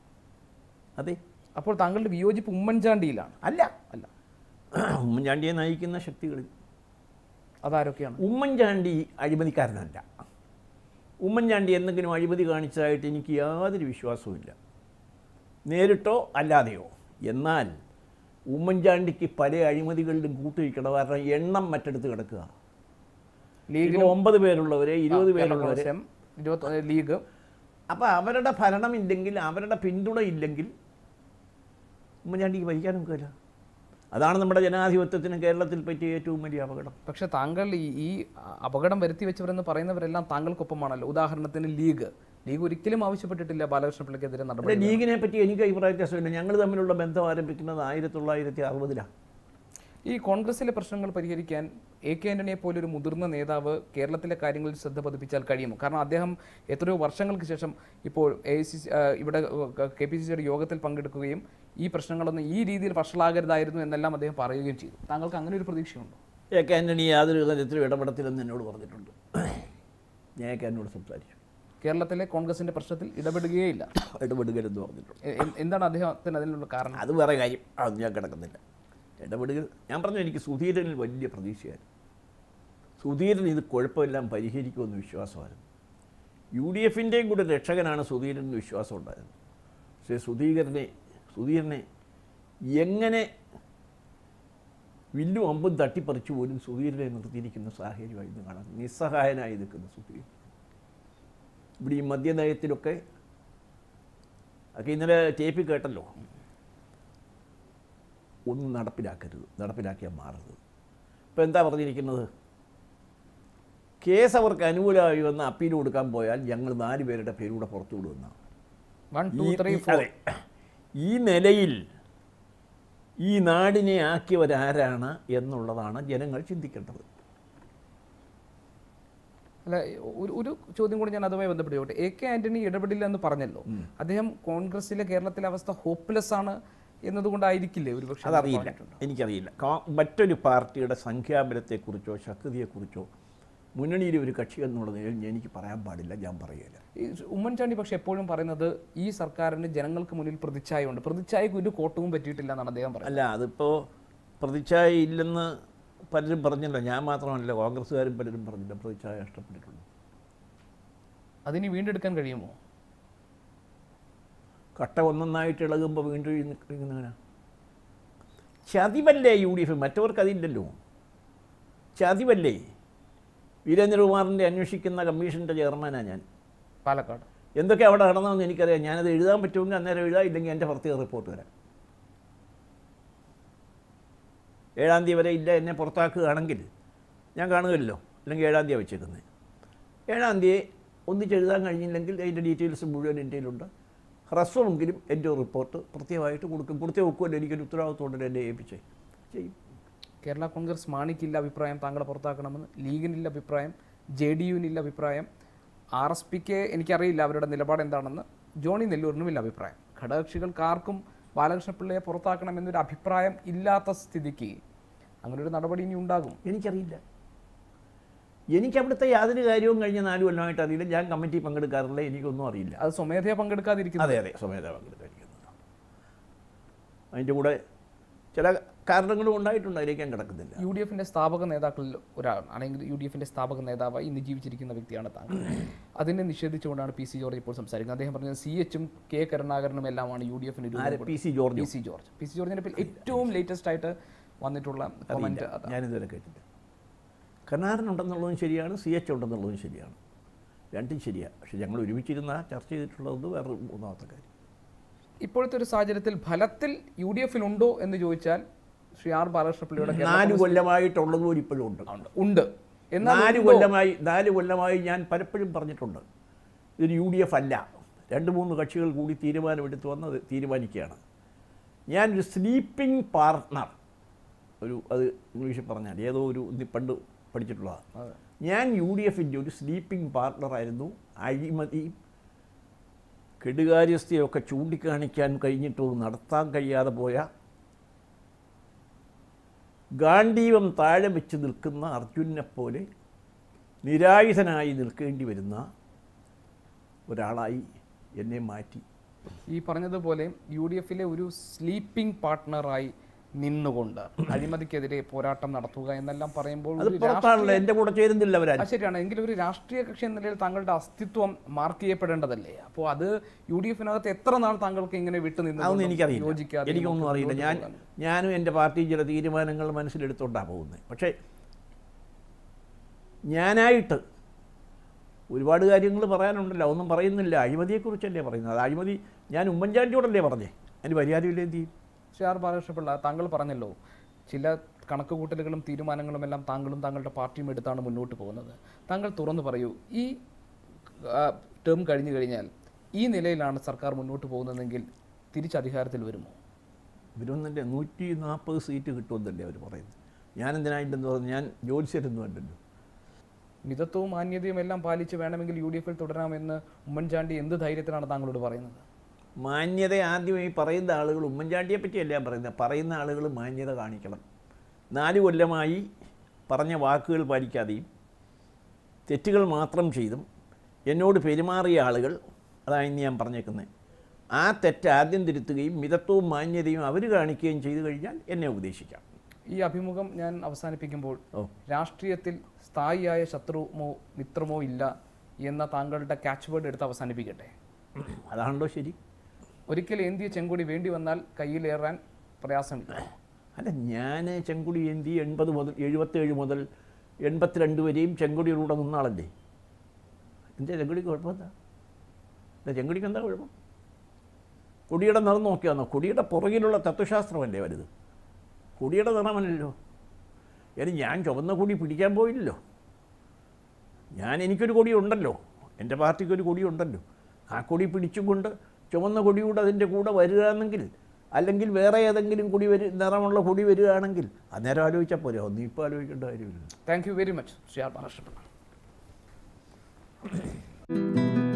അതെ അപ്പോൾ താങ്കളുടെ വിയോജിപ്പ് ഉമ്മൻചാണ്ടിയിലാണ് അല്ല അല്ല ഉമ്മൻചാണ്ടിയെ നയിക്കുന്ന ശക്തികളിൽ അതാരൊക്കെയാണ് ഉമ്മൻചാണ്ടി അഴിമതിക്കാരനല്ല ഉമ്മൻചാണ്ടി എന്തെങ്കിലും അഴിമതി കാണിച്ചതായിട്ട് എനിക്ക് യാതൊരു വിശ്വാസവുമില്ല നേരിട്ടോ അല്ലാതെയോ എന്നാൽ ഉമ്മൻചാണ്ടിക്ക് പല അഴിമതികളിലും കൂട്ടുവയ്ക്കണം കാരണം എണ്ണം മറ്റെടുത്ത് കിടക്കുക ലീഗ് ഇപ്പോൾ ഒമ്പത് പേരുള്ളവരെ ഇരുപത് പേരുള്ളവരെ കോൺഗ്രസ്, ഇരുപത്തി ലീഗ് അപ്പോൾ അവരുടെ ഭരണമില്ലെങ്കിൽ അവരുടെ പിന്തുണ ഇല്ലെങ്കിൽ ഉമ്മൻചാണ്ടിക്ക് ഭരിക്കാൻ നോക്കില്ല അതാണ് നമ്മുടെ ജനാധിപത്യത്തിന് കേരളത്തിൽ പറ്റിയ ഏറ്റവും വലിയ അപകടം പക്ഷെ താങ്കൾ ഈ ഈ അപകടം വരുത്തി വെച്ചവരെന്ന് പറയുന്നവരെല്ലാം താങ്കൾക്കൊപ്പമാണല്ലോ ഉദാഹരണത്തിന് ലീഗ് ലീഗ് ഒരിക്കലും ആവശ്യപ്പെട്ടിട്ടില്ല ബാലകൃഷ്ണ പിള്ളയ്ക്കെതിരെ ഇവിടെ നടപടി ലീഗിനെ പറ്റി എനിക്ക് അഭിപ്രായ വ്യത്യാസമില്ല ഞങ്ങൾ തമ്മിലുള്ള ബന്ധം ആരംഭിക്കുന്നത് ആയിരത്തി തൊള്ളായിരത്തി അറുപതിലാണ് ഈ കോൺഗ്രസിലെ പ്രശ്നങ്ങൾ പരിഹരിക്കാൻ എ കെ ആന്റണിയെ പോലെ ഒരു മുതിർന്ന നേതാവ് കേരളത്തിലെ കാര്യങ്ങളിൽ ശ്രദ്ധ പതിപ്പിച്ചാൽ കഴിയുമോ കാരണം അദ്ദേഹം എത്രയോ വർഷങ്ങൾക്ക് ശേഷം ഇപ്പോൾ എ സി ഇവിടെ കെ പി സി സിയുടെ യോഗത്തിൽ പങ്കെടുക്കുകയും ഈ പ്രശ്നങ്ങളൊന്നും ഈ രീതിയിൽ വഷളാകരുതായിരുന്നു എന്നെല്ലാം അദ്ദേഹം പറയുകയും ചെയ്തു താങ്കൾക്ക് അങ്ങനെ ഒരു പ്രതീക്ഷയുണ്ടോ എ കെ ആൻ്റണി യാതൊരു തരത്തിലും ഇടപെടത്തില്ലെന്ന് എന്നോട് പറഞ്ഞിട്ടുണ്ട് ഞാൻ എ കെ ആൻ്റണിയോട് സംസാരിച്ചു കേരളത്തിലെ കോൺഗ്രസിന്റെ പ്രശ്നത്തിൽ ഇടപെടുകയില്ല ഇടപെടുകയെന്ന് പറഞ്ഞിട്ടുണ്ട് എ- എ- എന്താണ് അദ്ദേഹത്തിന് അതിനുള്ള കാരണം അത് വേറെ കാര്യം അതൊന്നും ഞാൻ കിടക്കുന്നില്ല ഇടപെടുക ഞാൻ പറഞ്ഞു എനിക്ക് സുധീരനിൽ വലിയ പ്രതീക്ഷയായിരുന്നു സുധീരൻ ഇത് കുഴപ്പമെല്ലാം പരിഹരിക്കുമെന്ന് വിശ്വാസമായിരുന്നു യു ഡി എഫിൻ്റെയും കൂടെ രക്ഷകനാണ് സുധീരൻ എന്ന് വിശ്വാസം ഉണ്ടായിരുന്നു പക്ഷേ സുധീരനെ സുധീരനെ എങ്ങനെ വില്ലും അമ്പും തട്ടിപ്പറിച്ചു പോലും സുധീരനെ നിർത്തിയിരിക്കുന്ന സാഹചര്യമായിരുന്നു കാണാൻ നിസ്സഹായനായി നിൽക്കുന്ന സുധീരൻ ഇവിടെ ഈ മദ്യനയത്തിലൊക്കെ ഒക്കെ ഇന്നലെ ടേപ്പിൽ കേട്ടല്ലോ ഒന്നും നടപ്പിലാക്കരുത് നടപ്പിലാക്കിയാൽ മാറരുത് ഇപ്പം എന്താ പറഞ്ഞിരിക്കുന്നത് കേസ് അവർക്ക് അനുകൂലമായി വന്ന് അപ്പീൽ കൊടുക്കാൻ പോയാൽ ഞങ്ങൾ നാല് പേരുടെ പേരൂടെ പുറത്തു വിടുമെന്നാണ് വൺ ടു ഈ- ത്രീ ഈ- ഫോർ അതെ. ഈ നിലയിൽ ഈ നാടിനെ ആക്കിയവരാരാണ് എന്നുള്ളതാണ് ജനങ്ങൾ ചിന്തിക്കേണ്ടത് അല്ല ഒരു ഒരു ചോദ്യം കൂടി ഞാൻ അതുമായി ബന്ധപ്പെട്ട് എ കെ ആന്റണി ഇടപെടില്ല എന്ന് പറഞ്ഞല്ലോ അദ്ദേഹം കോൺഗ്രസിലെ കേരളത്തിലെ അവസ്ഥ ഹോപ്പ്ലെസ് ആണ് എന്നതുകൊണ്ടായിരിക്കില്ലേ ഒരു പക്ഷേ അതറിയില്ല എനിക്കറിയില്ല കാ- മറ്റൊരു പാർട്ടിയുടെ സംഖ്യാബലത്തെക്കുറിച്ചോ ശക്തിയെക്കുറിച്ചോ മുന്നണിയിലെ ഒരു കക്ഷി എന്നുള്ള നിലയിൽ എനിക്ക് പറയാൻ പാടില്ല ഞാൻ പറയുകയില്ല ഈ ഉമ്മൻചാണ്ടി പക്ഷെ എപ്പോഴും പറയുന്നത് ഈ സർക്കാരിന് ജനങ്ങൾക്ക് മുന്നിൽ പ്രതിച്ഛായയുണ്ട് പ്രതിച്ഛായക്ക് ഒരു കോട്ടവും പറ്റിയിട്ടില്ല എന്നാണ് അദ്ദേഹം പറയുന്നത് അല്ല അതിപ്പോൾ പ്രതിച്ഛായ ഇല്ലെന്ന് പലരും പറഞ്ഞല്ലോ ഞാൻ മാത്രമല്ല കോൺഗ്രസ്സുകാരും പലരും പറഞ്ഞില്ല പ്രതിച്ഛായ നഷ്ടപ്പെട്ടിട്ടുണ്ട് അതിന് വീണ്ടെടുക്കാൻ കഴിയുമോ കട്ട ഒന്നൊന്നായിട്ട് ഇളകുമ്പോൾ വീണ്ടും ഇങ്ങനെ ചതിവല്ലേ യു ഡി എഫ് മറ്റവർക്ക് അതില്ലല്ലോ ചതിവല്ലേ വീരേന്ദ്രകുമാറിൻ്റെ അന്വേഷിക്കുന്ന കമ്മീഷൻ്റെ ചെയർമാനാണ് ഞാൻ പാലക്കാട് എന്തൊക്കെ അവിടെ നടന്നതെന്ന് എനിക്കറിയാം ഞാനത് എഴുതാൻ പറ്റുമെങ്കിൽ അന്നേരം എഴുതാം ഇല്ലെങ്കിൽ എൻ്റെ പ്രത്യേക റിപ്പോർട്ട് വരാം ഏഴാം തീയതി വരെ ഇല്ല എന്നെ പുറത്താക്കുകയാണെങ്കിൽ ഞാൻ കാണുമല്ലോ അല്ലെങ്കിൽ ഏഴാം തീയതി വെച്ചേക്കുന്നത് ഏഴാം തീയതി ഒന്നിച്ചെഴുതാൻ കഴിഞ്ഞില്ലെങ്കിൽ അതിൻ്റെ ഡീറ്റെയിൽസ് മുഴുവൻ എൻ്റെ കയ്യിലുണ്ട് ഹ്രസ്വമെങ്കിലും എൻ്റെ റിപ്പോർട്ട് പ്രത്യേകമായിട്ട് കൊടുക്കും കൊടുത്തേ വെക്കുമല്ലോ എനിക്കൊരു ഉത്തരവാദിത്വമുണ്ടല്ലോ എന്നെ ഏൽപ്പിച്ചേ ചെയ്യും കേരള കോൺഗ്രസ് മാണിക്കില്ല അഭിപ്രായം താങ്കളെ പുറത്താക്കണമെന്ന് ലീഗിനില്ല അഭിപ്രായം ജെ ഡി യുവിനില്ല അഭിപ്രായം ആർ എസ് പിക്ക് എനിക്കറിയില്ല അവരുടെ നിലപാട് എന്താണെന്ന് ജോണി നെല്ലൂരിനുമില്ല അഭിപ്രായം ഘടകകക്ഷികൾക്ക് ആർക്കും ബാലകൃഷ്ണപിള്ളയെ പുറത്താക്കണമെന്നൊരു അഭിപ്രായം ഇല്ലാത്ത സ്ഥിതിക്ക് അങ്ങനെ ഒരു നടപടി ഇനി ഉണ്ടാകും എനിക്കറിയില്ല എനിക്ക് അവിടുത്തെ യാതൊരു കാര്യവും കഴിഞ്ഞ നാല് കൊല്ലമായിട്ട് അറിയില്ല ഞാൻ കമ്മിറ്റി പങ്കെടുക്കാറില്ല എനിക്കൊന്നും അറിയില്ല അത് സ്വമേധയാ പങ്കെടുക്കാതിരിക്കുന്നത് അതെ അതെ സ്വമേധ പങ്കെടുക്കാതിരിക്കുന്നത് അതിൻ്റെ കൂടെ ചില കാരണങ്ങളും ഉണ്ടായിട്ടുണ്ട് അതിലേക്ക് ഞാൻ കിടക്കുന്നില്ല യു ഡി എഫിന്റെ സ്ഥാപക നേതാക്കളിൽ ഒരാളാണ് അല്ലെങ്കിൽ യു ഡി എഫിന്റെ സ്ഥാപക നേതാവായി ഇന്ന് ജീവിച്ചിരിക്കുന്ന വ്യക്തിയാണ് താങ്കൾ അതിനെ നിഷേധിച്ചുകൊണ്ടാണ് പി സി ജോർജ് ഇപ്പോൾ സംസാരിക്കുന്നത് അദ്ദേഹം പറഞ്ഞത് സി എച്ചും കെ കരുണാകരനും എല്ലാമാണ് യു ഡി എഫിന് ആര് P C George P C George P C ജോർജിന്റെ പേരിൽ ഏറ്റവും ലേറ്റസ്റ്റ് ആയിട്ട് വന്നിട്ടുള്ള കമന്റ് അറിയില്ല ഞാനിതുവരെ കേട്ടില്ല കർണാടൻ ഉണ്ടെന്നുള്ളതും ശരിയാണ് സി എച്ച് ഉണ്ടെന്നുള്ളതും ശരിയാണ് രണ്ടും ശരിയാണ് പക്ഷെ ഞങ്ങൾ ഒരുമിച്ചിരുന്ന ചർച്ച ചെയ്തിട്ടുള്ളത് വേറെ മൂന്നാമത്തെ കാര്യം ഇപ്പോഴത്തെ ഒരു സാഹചര്യത്തിൽ ഫലത്തിൽ യു ഡി എഫിൽ ഉണ്ടോ എന്ന് ചോദിച്ചാൽ ശ്രീ ആർ ബാലകൃഷ്ണപിള്ളയുടെ കേരള നാല് കൊല്ലമായിട്ടുള്ളത് പോലും ഇപ്പോഴും ഉണ്ട് ഉണ്ട്. ഉണ്ട് എന്നാൽ നാല് കൊല്ലമായി നാല് കൊല്ലമായി ഞാൻ പലപ്പോഴും പറഞ്ഞിട്ടുണ്ട് ഇതൊരു യു ഡി എഫ് അല്ല രണ്ട് മൂന്ന് കക്ഷികൾ കൂടി തീരുമാനമെടുത്ത് വന്നത് തീരുമാനിക്കുകയാണ് ഞാനൊരു സ്ലീപ്പിംഗ് പാർട്ട്ണർ ഒരു അത് ഇംഗ്ലീഷിൽ പറഞ്ഞാൽ ഏതോ ഒരു ഇത് പണ്ട് പഠിച്ചിട്ടുള്ളതാണ് അതെ. ഞാൻ യു ഡി എഫിൻ്റെ ഒരു സ്ലീപ്പിംഗ് പാർട്ട്ണറായിരുന്നു അഴിമതി കെടുകാര്യസ്ഥയൊക്കെ ചൂണ്ടിക്കാണിക്കാൻ കഴിഞ്ഞിട്ടും നടത്താൻ കഴിയാതെ പോയ ഗാന്ധീവം താഴെ വെച്ച് നിൽക്കുന്ന അർജുനെ പോലെ നിരായുധനായി നിൽക്കേണ്ടി വരുന്ന ഒരാളായി എന്നെ മാറ്റി ഈ പറഞ്ഞതുപോലെ യു ഡി എഫിലെ ഒരു സ്ലീപ്പിംഗ് പാർട്ട്ണറായി നിന്നുകൊണ്ട് അഴിമതിക്കെതിരെ പോരാട്ടം നടത്തുക എന്നെല്ലാം പറയുമ്പോൾ അത് ഒരു പുറത്താണല്ലോ എൻ്റെ കൂടെ ചേരുന്നില്ല ആ, അവരാരും ശരിയാണ് എങ്കിലും ഒരു രാഷ്ട്രീയ കക്ഷി എന്ന നിലയിൽ താങ്കളുടെ അസ്തിത്വം മാർക്ക് ചെയ്യപ്പെടേണ്ടതല്ലേ അപ്പോൾ അത് യു ഡി എഫിനകത്ത് എത്ര നാൾ താങ്കൾക്ക് ഇങ്ങനെ വിട്ടു അതൊന്നും നിന്ന് എനിക്കറിയില്ല യോജിക്കാതെ എനിക്കൊന്നും അറിയില്ല ഞാൻ ഞാനും എൻ്റെ പാർട്ടി ചില തീരുമാനങ്ങൾ മനസ്സിലെടുത്തോണ്ടാണ് പോകുന്നത് പക്ഷേ ഞാനായിട്ട് ഒരുപാട് കാര്യങ്ങൾ പറയാനുണ്ടല്ലോ ഒന്നും പറയുന്നില്ല അഴിമതിയെക്കുറിച്ചല്ലേ പറയുന്നത് അത് അഴിമതി ഞാൻ ഉമ്മൻചാണ്ടിയോടല്ലേ പറഞ്ഞേ അതിന് പരിഹാരമില്ല എന്ത് ചെയ്യും ശ്രീ ആർ ബാലകൃഷ്ണപിള്ള താങ്കൾ പറഞ്ഞല്ലോ ചില കണക്കുകൂട്ടലുകളും തീരുമാനങ്ങളും എല്ലാം താങ്കളും താങ്കളുടെ പാർട്ടിയും എടുത്താണ് മുന്നോട്ട് പോകുന്നത് താങ്കൾ തുറന്നു പറയൂ ഈ ടേം കഴിഞ്ഞു കഴിഞ്ഞാൽ ഈ നിലയിലാണ് സർക്കാർ മുന്നോട്ട് പോകുന്നതെങ്കിൽ തിരിച്ച് അധികാരത്തിൽ വരുമോ ഇവരൊന്നല്ലേ നൂറ്റി നാൽപ്പത് സീറ്റ് കിട്ടുമെന്നല്ലേ അവർ പറയുന്നത് ഞാൻ എന്തിനായിട്ടെന്ന് പറഞ്ഞു ഞാൻ ജോലിസരൊന്നും അല്ലല്ലോ മിതത്വവും മാന്യതയും എല്ലാം പാലിച്ച് വേണമെങ്കിൽ യു ഡി എഫിൽ തുടരാമെന്ന് ഉമ്മൻചാണ്ടി എന്ത് ധൈര്യത്തിലാണ് താങ്കളോട് പറയുന്നത് മാന്യത ആദ്യമായി പറയുന്ന ആളുകൾ ഉമ്മൻചാണ്ടിയെ പറ്റിയല്ല ഞാൻ പറയുന്നത് പറയുന്ന ആളുകൾ മാന്യത കാണിക്കണം നാല് കൊല്ലമായി പറഞ്ഞ വാക്കുകൾ പാലിക്കാതെയും തെറ്റുകൾ മാത്രം ചെയ്തും എന്നോട് പെരുമാറിയ ആളുകൾ അതാണ് ഇന്ന് ഞാൻ പറഞ്ഞേക്കുന്നത് ആ തെറ്റ് ആദ്യം തിരുത്തുകയും മിതത്വവും മാന്യതയും അവർ കാണിക്കുകയും ചെയ്തു കഴിഞ്ഞാൽ എന്നെ ഉപദേശിക്കാം ഈ അഭിമുഖം ഞാൻ അവസാനിപ്പിക്കുമ്പോൾ ഓ രാഷ്ട്രീയത്തിൽ സ്ഥായിയായ ശത്രുമോ മിത്രമോ ഇല്ല എന്ന താങ്കളുടെ ക്യാച്ച് വേർഡ് എടുത്ത് അവസാനിപ്പിക്കട്ടെ അതാണല്ലോ ശരി ഒരിക്കൽ ഏന്തിയ ചെങ്കൊടി വേണ്ടി വന്നാൽ കയ്യിലേറാൻ പ്രയാസമില്ല അല്ല ഞാൻ ചെങ്കുടി ഏന്തി എൺപത് മുതൽ എഴുപത്തേഴ് മുതൽ എൺപത്തിരണ്ട് വരെയും ചെങ്കുടിയിലൂടെ നിന്നാളല്ലേ എന്താ ചെങ്കുടിക്ക് കുഴപ്പമെന്താ അല്ല ചെങ്കുടിക്ക് എന്താ കുഴപ്പം കൊടിയുടെ നിറം നോക്കിയാന്നോ കൊടിയുടെ പുറകിലുള്ള തത്വശാസ്ത്രമല്ലേ വലുത് കൊടിയുടെ നിറമല്ലല്ലോ ഇനി ഞാൻ ചുവന്ന കൊടി പിടിക്കാൻ പോയില്ലല്ലോ ഞാൻ എനിക്കൊരു കൊടി ഉണ്ടല്ലോ എൻ്റെ പാർട്ടിക്കൊരു കൊടി ഉണ്ടല്ലോ ആ കൊടി പിടിച്ചുകൊണ്ട് ചുവന്ന കൊടിയൂടെ അതിൻ്റെ കൂടെ വരികയാണെങ്കിൽ അല്ലെങ്കിൽ വേറെ ഏതെങ്കിലും കൊടി വരു നിറമുള്ള കൊടി വരികയാണെങ്കിൽ അന്നേരം ആലോചിച്ചാൽ പോരെ ഒന്നും ഇപ്പോൾ ആലോചിക്കേണ്ട കാര്യമില്ല thank you very much Shri R Balakrishna Pillai